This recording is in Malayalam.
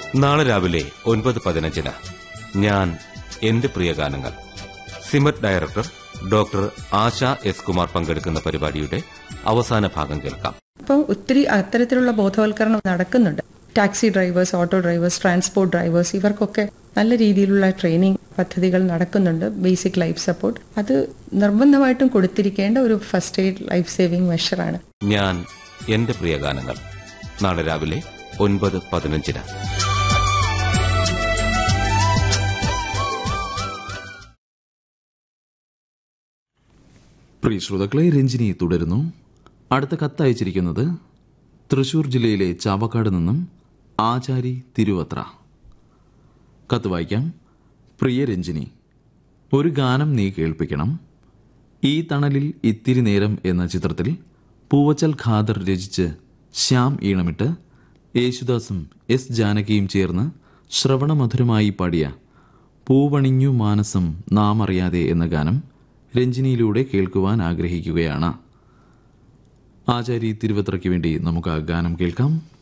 നാളെ രാവിലെ ഒൻപത് പതിനഞ്ചിന് ഞാൻ എന്റെ പ്രിയ ഗാനങ്ങൾ SIMET director doctor Asha S Kumar പങ്കെടുക്കുന്ന പരിപാടിയുടെ അവസാന ഭാഗം കേൾക്കാം അപ്പോൾ ഒത്തിരി അത്തരത്തിലുള്ള ബോധവൽക്കരണം നടക്കുന്നുണ്ട് taxi drivers auto drivers transport drivers ഇവർക്കൊക്കെ നല്ല രീതിയിലുള്ള ട്രെയിനിങ് പദ്ധതികൾ നടക്കുന്നുണ്ട് ബേസിക് ലൈഫ് സപ്പോർട്ട് അത് നിർബന്ധമായിട്ടും കൊടുത്തിരിക്കേണ്ട ഒരു ഫസ്റ്റ് എയ്ഡ് ലൈഫ് സേവിംഗ് മെഷറാണ് ഞാൻ എന്റെ പ്രിയ ഗാനങ്ങൾ നാളെ രാവിലെ ഒൻപത് പതിനഞ്ചിന് പ്രിയ ശ്രോതാക്കളെ രഞ്ജിനി തുടരുന്നു അടുത്ത കത്ത് അയച്ചിരിക്കുന്നത് തൃശൂർ ജില്ലയിലെ ചാവക്കാട് നിന്നും ആചാരി തിരുവത്ര കത്ത് വായിക്കാം പ്രിയ രഞ്ജിനി ഒരു ഗാനം നീ കേൾപ്പിക്കണം ഈ തണലിൽ ഇത്തിരി നേരം എന്ന ചിത്രത്തിൽ പൂവച്ചൽ ഖാദർ രചിച്ച് ശ്യാം ഈണമിട്ട് യേശുദാസും എസ് ജാനകിയും ചേർന്ന് ശ്രവണമധുരമായി പാടിയ പൂവണിഞ്ഞു മാനസം നാം അറിയാതെ എന്ന ഗാനം രഞ്ജിനിയിലൂടെ കേൾക്കുവാൻ ആഗ്രഹിക്കുകയാണ് ആചാരി തിരുവത്രയ്ക്ക് വേണ്ടി നമുക്ക് ആ ഗാനം കേൾക്കാം